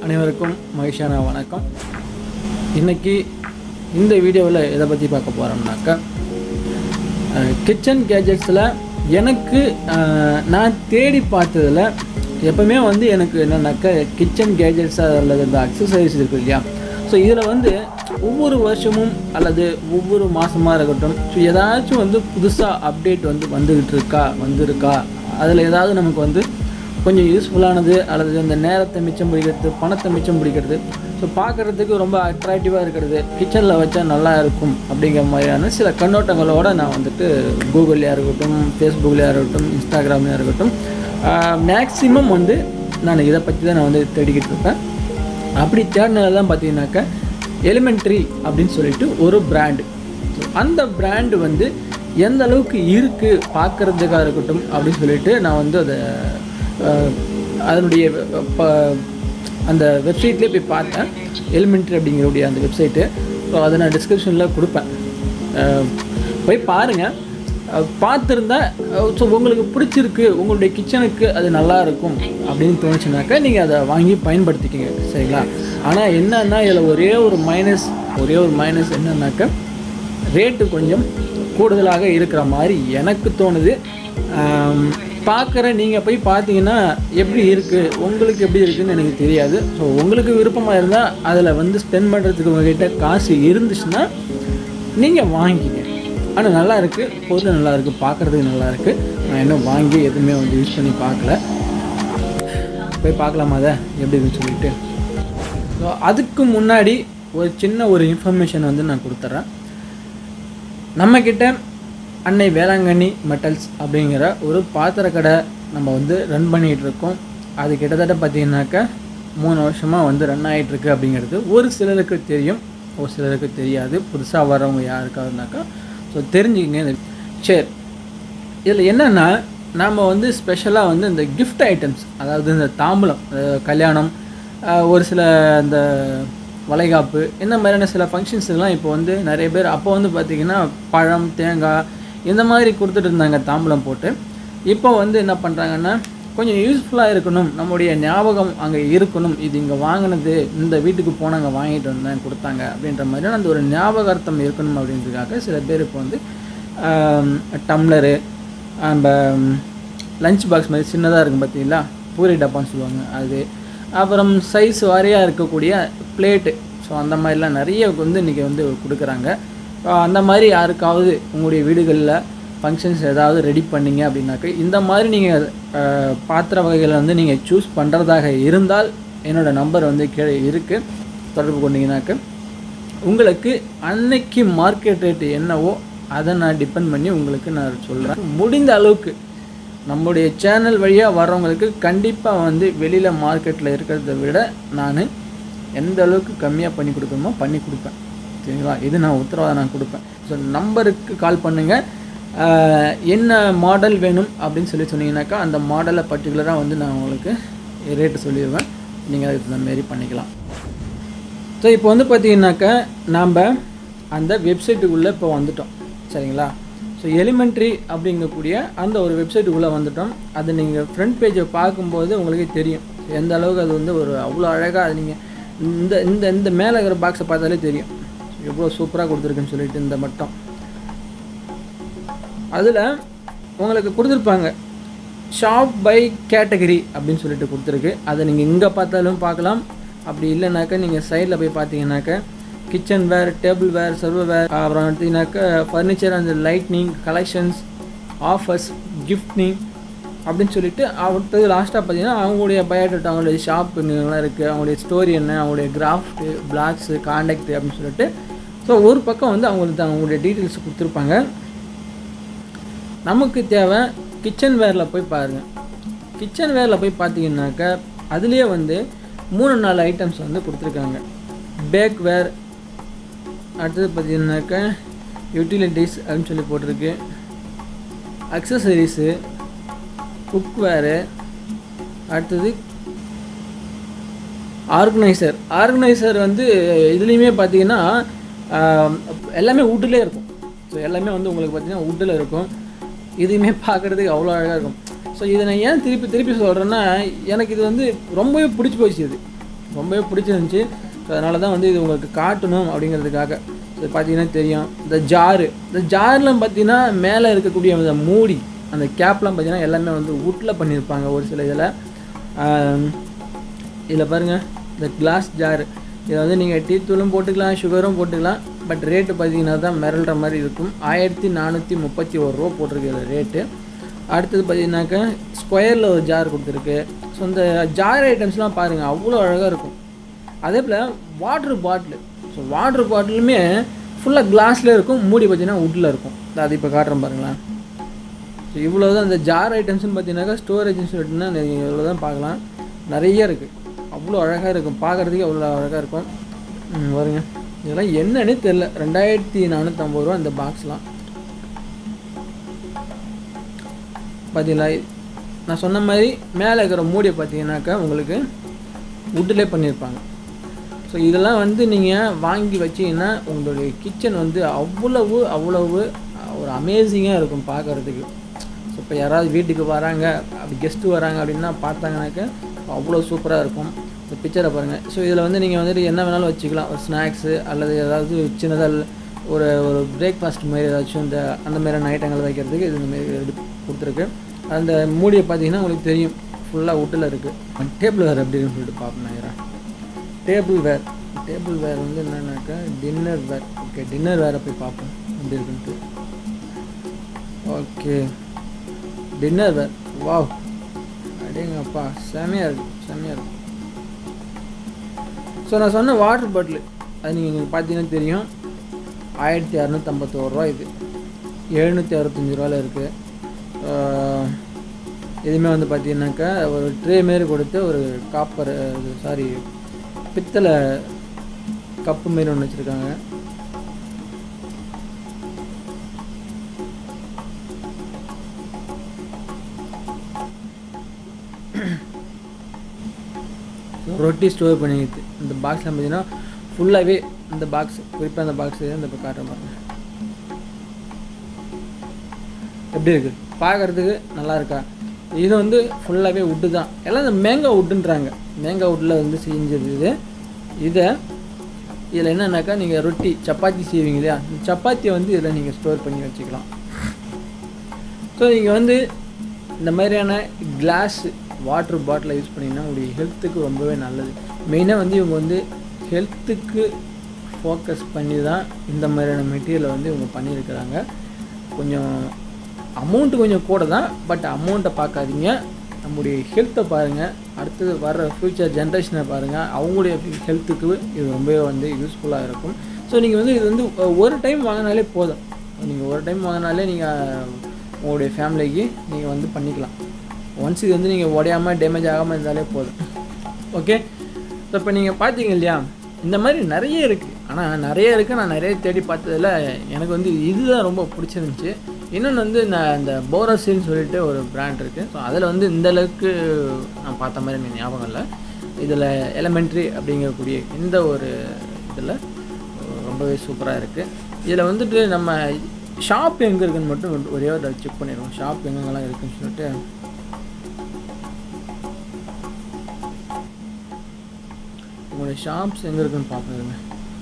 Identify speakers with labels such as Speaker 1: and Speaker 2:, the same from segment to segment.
Speaker 1: அனைவருக்கும் மகிழ்ச்சியான வணக்கம் இன்னைக்கு இந்த வீடியோவில் எதை பற்றி பார்க்க போகிறோம்னாக்கா கிச்சன் கேஜெட்ஸில் எனக்கு அஹ், நான் தேடி பார்த்ததில் எப்பவுமே வந்து எனக்கு என்னன்னாக்கா கிச்சன் கேஜெட்ஸ் அல்லது இந்த அக்சசரிஸ் இருக்கு இல்லையா ஸோ இதில் வந்து ஒவ்வொரு வருஷமும் அல்லது ஒவ்வொரு மாதமாக இருக்கட்டும் ஸோ ஏதாச்சும் வந்து புதுசாக அப்டேட் வந்து வந்துக்கிட்டு இருக்கா வந்திருக்கா அதில் ஏதாவது நமக்கு வந்து கொஞ்சம் யூஸ்ஃபுல்லானது அல்லது அந்த நேரத்தை மிச்சம் பிடிக்கிறது பணத்தை மிச்சம் பிடிக்கிறது ஸோ பார்க்குறதுக்கு ரொம்ப அட்ராக்டிவாக இருக்கிறது கிச்சனில் வச்சா நல்லா இருக்கும் அப்படிங்கிற மாதிரியான சில கண்ணோட்டங்களோட நான் வந்துட்டு கூகுள்லையாக இருக்கட்டும் ஃபேஸ்புக்லையாக இருக்கட்டும் இன்ஸ்டாகிராம்லையாக இருக்கட்டும் மேக்ஸிமம் வந்து நான் இதை பற்றி தான் நான் வந்து தேடிக்கிட்டு இருப்பேன் அப்படி தேடினது தான் பார்த்தீங்கன்னாக்கா எலிமெண்ட்ரி அப்படின்னு சொல்லிட்டு ஒரு பிராண்டு அந்த பிராண்டு வந்து எந்த அளவுக்கு இருக்குது பார்க்குறதுக்காக இருக்கட்டும் அப்படின்னு சொல்லிட்டு நான் வந்து அதை அஹ், அதனுடைய ப அந்த வெப்சைட்லேயே போய் பார்த்தேன் எலிமெண்ட்ரி அப்படிங்கிறவுடைய அந்த வெப்சைட்டு ஸோ அதை நான் டிஸ்கிரிப்ஷனில் கொடுப்பேன் அஹ், போய் பாருங்கள் பார்த்துருந்தா ஸோ உங்களுக்கு பிடிச்சிருக்கு உங்களுடைய கிச்சனுக்கு அது நல்லா இருக்கும் அப்படின்னு தோணுச்சுனாக்கா நீங்கள் அதை வாங்கி பயன்படுத்திக்கிங்க சரிங்களா ஆனால் என்னன்னா இதில் ஒரே ஒரு மைனஸ் ஒரே ஒரு மைனஸ் என்னன்னாக்கா ரேட்டு கொஞ்சம் கூடுதலாக இருக்கிற மாதிரி எனக்கு தோணுது பார்க்குற நீங்கள் போய் பார்த்தீங்கன்னா எப்படி இருக்குது உங்களுக்கு எப்படி இருக்குன்னு எனக்கு தெரியாது ஸோ உங்களுக்கு விருப்பமாக இருந்தால் அதில் வந்து ஸ்பெண்ட் பண்ணுறதுக்கு உங்ககிட்ட காசு இருந்துச்சுன்னா நீங்கள் வாங்கிக்கிங்க ஆனால் நல்லா இருக்குது பொருள் நல்லா இருக்குது பார்க்குறதுக்கு நல்லா இருக்குது நான் இன்னும் வாங்கி எதுவுமே வந்து யூஸ் பண்ணி பார்க்கல போய் பார்க்கலாமா அதை எப்படி இருக்குன்னு சொல்லிட்டு ஸோ அதுக்கு முன்னாடி ஒரு சின்ன ஒரு இன்ஃபர்மேஷன் வந்து நான் கொடுத்துட்றேன் நம்மக்கிட்ட அன்னை வேளாங்கண்ணி மெட்டல்ஸ் அப்படிங்கிற ஒரு பாத்திர கடை நம்ம வந்து ரன் பண்ணிகிட்டு இருக்கோம் அது கிட்டத்தட்ட பார்த்தீங்கன்னாக்கா மூணு வருஷமாக வந்து ரன் ஆகிட்டு இருக்கு அப்படிங்கிறது ஒரு சிலருக்கு தெரியும் ஒரு சிலருக்கு தெரியாது புதுசாக வரவங்க யாருக்காருனாக்கா ஸோ தெரிஞ்சுக்கிங்க சரி இதில் என்னென்னா நாம் வந்து ஸ்பெஷலாக வந்து இந்த கிஃப்ட் ஐட்டம்ஸ் அதாவது இந்த தாம்பூலம் அதாவது கல்யாணம் ஆஹ் ஒரு சில இந்த வளைகாப்பு இந்த மாதிரியான சில ஃபங்க்ஷன்ஸ்லாம் இப்போ வந்து நிறைய பேர் அப்போ வந்து பார்த்திங்கன்னா பழம் தேங்காய் இந்த மாதிரி கொடுத்துட்டு இருந்தாங்க தாம்பூலம் போட்டு இப்போ வந்து என்ன பண்ணுறாங்கன்னா கொஞ்சம் யூஸ்ஃபுல்லாக இருக்கணும் நம்முடைய ஞாபகம் அங்கே இருக்கணும் இது இங்கே வாங்கினது இந்த வீட்டுக்கு போனாங்க வாங்கிட்டு வந்தேன் கொடுத்தாங்க அப்படின்ற மாதிரியான அந்த ஒரு ஞாபகார்த்தம் இருக்கணும் அப்படின்றதுக்காக சில பேர் இப்போ வந்து ஆம், டம்ளரு அந்த லஞ்ச் பாக்ஸ் மாதிரி சின்னதாக இருக்கும் பார்த்தீங்களா பூரி டப்பான்னு சொல்லுவாங்க அது அப்புறம் சைஸ் வாரியாக இருக்கக்கூடிய பிளேட்டு ஸோ அந்த மாதிரிலாம் நிறைய வந்து இன்றைக்கி வந்து கொடுக்குறாங்க ஸோ அந்த மாதிரி யாருக்காவது உங்களுடைய வீடுகளில் ஃபங்க்ஷன்ஸ் ஏதாவது ரெடி பண்ணீங்க அப்படின்னாக்க இந்த மாதிரி நீங்கள் பாத்திர வகைகளை வந்து நீங்கள் சூஸ் பண்ணுறதாக இருந்தால் என்னோடய நம்பர் வந்து கீழே இருக்குது தொடர்பு கொண்டீங்கன்னாக்க உங்களுக்கு அன்னைக்கு மார்க்கெட் ரேட்டு என்னவோ அதை நான் டிபெண்ட் பண்ணி உங்களுக்கு நான் சொல்கிறேன் முடிந்த அளவுக்கு நம்முடைய சேனல் வழியாக வர்றவங்களுக்கு கண்டிப்பாக வந்து வெளியில் மார்க்கெட்டில் இருக்கிறத விட நான் எந்த அளவுக்கு கம்மியாக பண்ணி கொடுக்கணுமோ பண்ணி கொடுப்பேன் சரிங்களா இது நான் உத்தரவாதம் நான் கொடுப்பேன் ஸோ நம்பருக்கு கால் பண்ணுங்கள் ஆஹ் என்ன மாடல் வேணும் அப்படின்னு சொல்லி சொன்னீங்கன்னாக்கா அந்த மாடலை பர்டிகுலராக வந்து நான் உங்களுக்கு ரேட்டு சொல்லிடுவேன் நீங்கள் அதுக்கு தகுந்த மாரி பண்ணிக்கலாம் ஸோ இப்போ வந்து பார்த்தீங்கன்னாக்கா நாம் அந்த வெப்சைட்டுக்குள்ளே இப்போ வந்துட்டோம் சரிங்களா ஸோ எலிமெண்ட்ரி அப்படிங்கக்கூடிய அந்த ஒரு வெப்சைட்டுக்குள்ளே வந்துட்டோம் அது நீங்கள் ஃப்ரண்ட் பேஜை பார்க்கும்போது உங்களுக்கே தெரியும் எந்த அளவுக்கு அது வந்து ஒரு அவ்வளோ அழகாக அது நீங்கள் இந்த இந்த இந்த மேலே இருக்கிற பாக்ஸை பார்த்தாலே தெரியும் எவ்வளோ சூப்பராக கொடுத்துருக்குன்னு சொல்லிட்டு இந்த மட்டும் அதில் உங்களுக்கு கொடுத்துருப்பாங்க ஷாப் பை கேட்டகரி அப்படின்னு சொல்லிட்டு கொடுத்துருக்கு அதை நீங்கள் எங்கே பார்த்தாலும் பார்க்கலாம் அப்படி இல்லைனாக்கா நீங்கள் சைடில் போய் பார்த்தீங்கன்னாக்கா கிச்சன் வேர் டேபிள் வேர் சர்வ வேர் அப்புறம் எடுத்தீங்கன்னாக்கா furniture and lighting collections offers gifting அப்படின்னு சொல்லிட்டு அடுத்தது லாஸ்ட்டாக பார்த்தீங்கன்னா அவங்களுடைய பயோடேட்டா அவங்களுடைய ஷாப் எங்கெல்லாம் இருக்குது அவங்களுடைய ஸ்டோரி என்ன அவங்களுடைய கிராஃப்ட்டு பிளாக்ஸு காண்டாக்ட் அப்படின்னு சொல்லிட்டு ஸோ ஒரு பக்கம் வந்து அவங்களுக்கு அவங்களுடைய டீட்டெயில்ஸ் கொடுத்துருப்பாங்க நமக்கு தேவை கிச்சன் வேரில் போய் பாருங்கள் கிச்சன் வேரில் போய் பார்த்தீங்கன்னாக்கா அதுலேயே வந்து மூணு நாலு ஐட்டம்ஸ் வந்து கொடுத்துருக்காங்க பேக் வேர் அடுத்தது பார்த்தீங்கன்னாக்கா யூட்டிலிட்டிஸ் அப்படின்னு சொல்லி போட்டிருக்கு அக்சசரிஸு குக் வேரு அடுத்தது ஆர்கனைசர் ஆர்கனைசர் வந்து இதுலேயுமே பார்த்தீங்கன்னா ஆஹ், எல்லாமே வுட்டிலே இருக்கும் ஸோ எல்லாமே வந்து உங்களுக்கு பார்த்தீங்கன்னா வுட்டில் இருக்கும் இதையுமே பார்க்குறதுக்கு அவ்வளோ அழகாக இருக்கும் ஸோ இதை நான் ஏன் திருப்பி திருப்பி சொல்கிறேன்னா எனக்கு இது வந்து ரொம்பவே பிடிச்சி போச்சு இது ரொம்பவே பிடிச்சிருந்துச்சி ஸோ அதனால தான் வந்து இது உங்களுக்கு காட்டணும் அப்படிங்கிறதுக்காக இது பார்த்தீங்கன்னா தெரியும் இந்த ஜாரு இந்த ஜார்லாம் பார்த்தீங்கன்னா மேலே இருக்கக்கூடிய அந்த மூடி அந்த கேப்லாம் பார்த்தீங்கன்னா எல்லாமே வந்து வுட்டில் பண்ணியிருப்பாங்க ஒரு சில இதில் இதில் பாருங்கள் இந்த கிளாஸ் ஜாரு இதை வந்து நீங்கள் டீ தூளும் போட்டுக்கலாம் சுகரும் போட்டுக்கலாம் பட் ரேட்டு பார்த்தீங்கன்னா தான் மிரள்ற மாதிரி இருக்கும் ஆயிரத்தி நானூற்றி முப்பத்தி ஒரு ரூபா போட்டிருக்கு இதில் ரேட்டு அடுத்தது பார்த்தீங்கன்னாக்கா ஸ்கொயரில் ஒரு ஜார் கொடுத்துருக்கு ஸோ இந்த ஜார் ஐட்டம்ஸ்லாம் பாருங்கள் அவ்வளோ அழகாக இருக்கும் அதே போல் வாட்ரு பாட்டிலு ஸோ வாட்ரு பாட்டிலுமே ஃபுல்லாக கிளாஸில் இருக்கும் மூடி பார்த்தீங்கன்னா வுட்டில் இருக்கும் அது இப்போ காட்டுறேன் பாருங்களேன் ஸோ இவ்வளோ தான் இந்த ஜார் ஐட்டம்ஸ்னு பார்த்தீங்கன்னாக்கா ஸ்டோரேஜ்னு சொல்லிட்டுனா நீங்கள் இவ்வளோ தான் பார்க்கலாம் நிறைய இருக்குது அவ்வளோ அழகாக இருக்கும் பார்க்குறதுக்கே அவ்வளோ அழகாக இருக்கும் ம், பாருங்க இதெல்லாம் என்னன்னே தெரில ரெண்டாயிரத்தி நானூற்றம்பது ரூபா இந்த பாக்ஸ்லாம் பார்த்தீங்களா நான் சொன்ன மாதிரி மேலே இருக்கிற மூடியை பார்த்தீங்கன்னாக்கா உங்களுக்கு வுட்டிலே பண்ணியிருப்பாங்க ஸோ இதெல்லாம் வந்து நீங்கள் வாங்கி வச்சீங்கன்னா உங்களுடைய கிச்சன் வந்து அவ்வளவு அவ்வளவு ஒரு அமேசிங்காக இருக்கும் பார்க்குறதுக்கு ஸோ இப்போ யாராவது வீட்டுக்கு வராங்க அப்படி கெஸ்ட்டு வராங்க அப்படின்னா பார்த்தாங்கனாக்கா அவ்வளோ சூப்பராக இருக்கும் இந்த பிக்சரை பாருங்கள் ஸோ இதில் வந்து நீங்கள் வந்துட்டு என்ன வேணாலும் வச்சுக்கலாம் ஒரு ஸ்நாக்ஸு அல்லது ஏதாவது சின்னதாக ஒரு ஒரு பிரேக்ஃபாஸ்ட் மாதிரி ஏதாச்சும் இந்த அந்த மாதிரியான ஐட்டங்கள் வைக்கிறதுக்கு இது இந்த மாதிரி எடுத்து கொடுத்துருக்கு அந்த மூடியை பார்த்தீங்கன்னா உங்களுக்கு தெரியும் ஃபுல்லாக வுட்டில் இருக்குது டேபிள் வேறு எப்படின்னு சொல்லிட்டு பார்ப்போம் நினைக்கிறேன் டேபிள் வேர் டேபிள் வேர் வந்து என்னன்னாக்கா டின்னர் வேர் ஓகே டின்னர் வேரை போய் பார்ப்போம் எப்படி இருக்குன்ட்டு ஓகே டின்னர் வேர் வாவ் அடேங்கப்பா செமையாக இருக்கு செமையாக இருக்கு ஸோ நான் சொன்ன வாட்டர் பாட்டில் அது நீங்கள் பார்த்தீங்கன்னா தெரியும் ஆயிரத்தி இரநூத்தம்பத்தோரு ரூபா இது எழுநூற்றி அறுபத்தஞ்சி ரூபாயில் இருக்குது இதுவுமே வந்து பார்த்தீங்கன்னாக்கா ஒரு ட்ரே மாரி கொடுத்து ஒரு காப்பர் சாரி பித்தளை கப்பு மாரி ஒன்று வச்சுருக்காங்க ரொட்டி ஸ்டோர் பண்ணிக்கிது இந்த பாக்ஸில் பார்த்தீங்கன்னா ஃபுல்லாகவே இந்த பாக்ஸ் குறிப்பாக அந்த பாக்ஸ் இந்த இப்போ காட்டுற பாருங்க எப்படி இருக்குது பார்க்குறதுக்கு நல்லா இருக்கா இது வந்து ஃபுல்லாகவே வுட்டு தான் எல்லாம் இந்த மேங்கா வுட்டுன்றாங்க மேங்கா வுட்டில் வந்து செஞ்சது இது இதை இதில் என்னன்னாக்கா நீங்கள் ரொட்டி சப்பாத்தி செய்வீங்க இல்லையா இந்த சப்பாத்தியை வந்து இதில் நீங்கள் ஸ்டோர் பண்ணி வச்சுக்கலாம் ஸோ நீங்கள் வந்து இந்த மாதிரியான கிளாஸ் வாட்டர் பாட்டிலை யூஸ் பண்ணிங்கன்னா உங்களுடைய ஹெல்த்துக்கு ரொம்பவே நல்லது மெயினாக வந்து இவங்க வந்து ஹெல்த்துக்கு ஃபோக்கஸ் பண்ணி தான் இந்த மாதிரியான மெட்டீரியலை வந்து இவங்க பண்ணியிருக்கிறாங்க கொஞ்சம் அமௌண்ட்டு கொஞ்சம் கூட தான் பட் அமௌண்ட்டை பார்க்காதீங்க நம்முடைய ஹெல்த்தை பாருங்கள் அடுத்தது வர்ற ஃப்யூச்சர் ஜென்ரேஷனை பாருங்கள் அவங்களுடைய ஹெல்த்துக்கு இது ரொம்பவே வந்து யூஸ்ஃபுல்லாக இருக்கும் ஸோ நீங்கள் வந்து இது வந்து ஒரு டைம் வாங்கினாலே போதும் நீங்கள் ஒரு டைம் வாங்கினாலே நீங்கள் உங்களுடைய ஃபேமிலிக்கு நீங்கள் வந்து பண்ணிக்கலாம் ஒன்ஸ் இது வந்து நீங்கள் உடையாமல் டேமேஜ் ஆகாமல் இருந்தாலே போதும் ஓகே ஸோ இப்போ நீங்கள் பார்த்தீங்க இல்லையா இந்த மாதிரி நிறைய இருக்குது ஆனால் நிறைய இருக்குது நான் நிறைய தேடி பார்த்ததில் எனக்கு வந்து இதுதான் ரொம்ப பிடிச்சிருந்துச்சி இன்னொன்று வந்து நான் இந்த போரஸின்னு சொல்லிட்டு ஒரு பிராண்ட் இருக்குது ஸோ அதில் வந்து இந்த அளவுக்கு நான் பார்த்த மாதிரி எனக்கு ஞாபகம் இல்லை இதில் எலமெண்ட்ரி அப்படிங்கக்கூடிய இந்த ஒரு இதில் ரொம்பவே சூப்பராக இருக்குது இதில் வந்துட்டு நம்ம ஷாப் எங்கே இருக்குன்னு மட்டும் ஒரே ஒரு செக் பண்ணிடுவோம் ஷாப் எங்கெங்கெல்லாம் இருக்குன்னு சொல்லிட்டு உங்களுடைய ஷாப்ஸ் எங்கே இருக்குன்னு பார்ப்போம்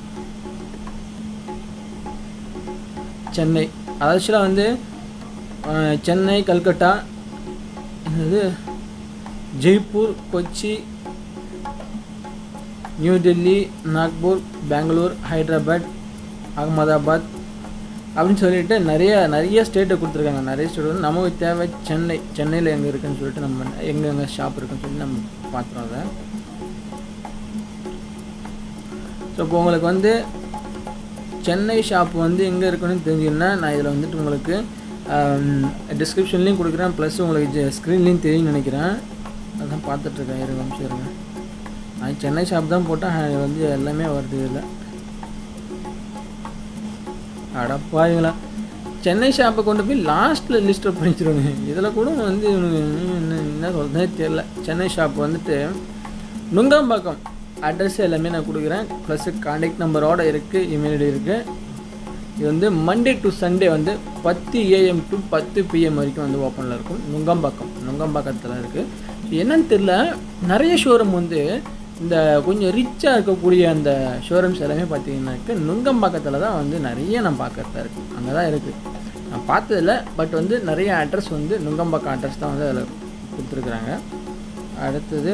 Speaker 1: சென்னை ஆக்சுவலாக வந்து அஹ், சென்னை கல்கட்டா இது ஜெய்ப்பூர் கொச்சி நியூ டெல்லி நாக்பூர் பெங்களூர் ஹைதராபாத் அகமதாபாத் அப்படின்னு சொல்லிட்டு நிறைய நிறைய ஸ்டேட்டை கொடுத்துருக்காங்க நிறைய ஸ்டேட் வந்து நமக்கு தேவை சென்னை சென்னையில் எங்கே இருக்குன்னு சொல்லிட்டு நம்ம எங்கே எங்கே ஷாப் இருக்குன்னு சொல்லி நம்ம பார்க்குறோம் அதை ஸோ இப்போ உங்களுக்கு வந்து சென்னை ஷாப் வந்து எங்கே இருக்குன்னு தெரிஞ்சுன்னா நான் இதில் வந்துட்டு உங்களுக்கு டிஸ்கிரிப்ஷன்லேயும் கொடுக்குறேன் ப்ளஸ் உங்களுக்கு ஸ்க்ரீன்லேயும் தெரியும்னு நினைக்கிறேன் அதான் பார்த்துட்ருக்கேன் இருங்க நிமிஷம் இருங்க நான் சென்னை ஷாப் தான் போட்டேன் அது வந்து எல்லாமே வருது இதில் அடப்பாங்களா சென்னை ஷாப்பை கொண்டு போய் லாஸ்ட்டில் லிஸ்ட் அப் பண்ணிச்சிருவாங்க இதில் கூட வந்து இவனுங்க என்ன என்ன சொல்கிறதே தெரியல சென்னை ஷாப் வந்துட்டு நுங்கம்பாக்கம் அட்ரஸ் எல்லாமே நான் கொடுக்குறேன் ப்ளஸ் கான்டாக்ட் நம்பரோட இருக்குது இமெயில் ஐடி இருக்குது இது வந்து மண்டே டு சண்டே வந்து பத்து ஏஎம் டு பத்து பிஎம் வரைக்கும் வந்து ஓப்பனில் இருக்கும் நுங்கம்பாக்கம் நுங்கம்பாக்கத்தில் இருக்குது என்னன்னு தெரில நிறைய ஷோரூம் வந்து இந்த கொஞ்சம் ரிச்சாக இருக்கக்கூடிய அந்த ஷோரூம்ஸ் எல்லாமே பார்த்தீங்கன்னாக்க நுங்கம்பாக்கத்தில் தான் வந்து நிறைய நான் பார்க்கறதா இருக்குது அங்கே தான் இருக்குது நான் பார்த்ததில்ல பட் வந்து நிறைய அட்ரஸ் வந்து நுங்கம்பாக்கம் அட்ரஸ் தான் வந்து அதில் கொடுத்துருக்குறாங்க அடுத்தது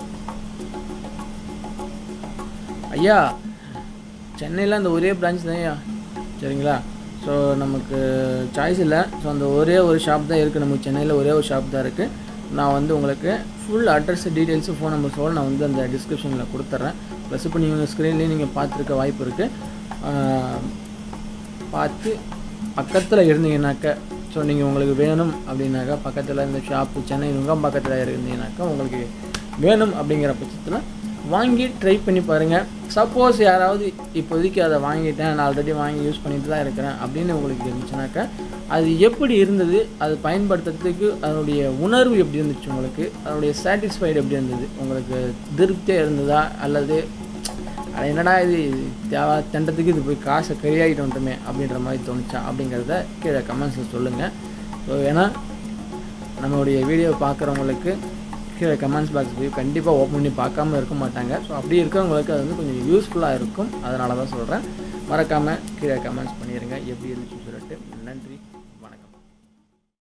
Speaker 1: ஐயா சென்னையில் அந்த ஒரே பிரான்ச் தான் ஐயா சரிங்களா ஸோ நமக்கு சாய்ஸ் இல்லை ஸோ அந்த ஒரே ஒரு ஷாப் தான் இருக்குது நமக்கு சென்னையில் ஒரே ஒரு ஷாப் தான் இருக்குது நான் வந்து உங்களுக்கு ஃபுல் அட்ரஸ் டீட்டெயில்ஸு ஃபோன் நம்பர்ஸோடு நான் வந்து அந்த டிஸ்கிரிப்ஷனில் கொடுத்துட்றேன் ப்ளஸ் இப்போ நீங்கள் ஸ்க்ரீன்லேயும் நீங்கள் பார்த்துருக்க வாய்ப்பு இருக்குது பார்த்து பக்கத்தில் இருந்தீங்கன்னாக்க ஸோ நீங்கள் உங்களுக்கு வேணும் அப்படின்னாக்கா பக்கத்தில் இந்த ஷாப்பு சென்னை நுங்கம் பக்கத்தில் இருந்தீங்கன்னாக்கா உங்களுக்கு வேணும் அப்படிங்கிற பட்சத்தில் வாங்கி ட்ரை பண்ணி பாருங்கள் சப்போஸ் யாராவது இப்போதைக்கு அதை வாங்கிட்டேன் நான் ஆல்ரெடி வாங்கி யூஸ் பண்ணிட்டு தான் இருக்கிறேன் அப்படின்னு உங்களுக்கு இருந்துச்சுனாக்கா அது எப்படி இருந்தது அது பயன்படுத்துறதுக்கு அதனுடைய உணர்வு எப்படி இருந்துச்சு உங்களுக்கு அதனுடைய சாட்டிஸ்ஃபைடு எப்படி இருந்தது உங்களுக்கு திருப்தியாக இருந்ததா அல்லது அட என்னடா இது தேவை திண்டத்துக்கு இது போய் காசை கரியாகிட்டு வந்துட்டோமே அப்படின்ற மாதிரி தோணுச்சா அப்படிங்கிறத கீழே கமெண்ட்ஸில் சொல்லுங்கள் ஸோ ஏன்னா நம்மளுடைய வீடியோ பார்க்குறவங்களுக்கு கீழே கமெண்ட்ஸ் பாக்ஸ் போய் கண்டிப்பாக ஓப்பன் பண்ணி பார்க்காம இருக்க மாட்டாங்க ஸோ அப்படி இருக்கவங்களுக்கு அது வந்து கொஞ்சம் யூஸ்ஃபுல்லாக இருக்கும் அதனால தான் சொல்கிறேன் மறக்காமல் கீழே கமெண்ட்ஸ் பண்ணிடுங்க எப்படி இருந்துச்சுன்னு சொல்லிட்டு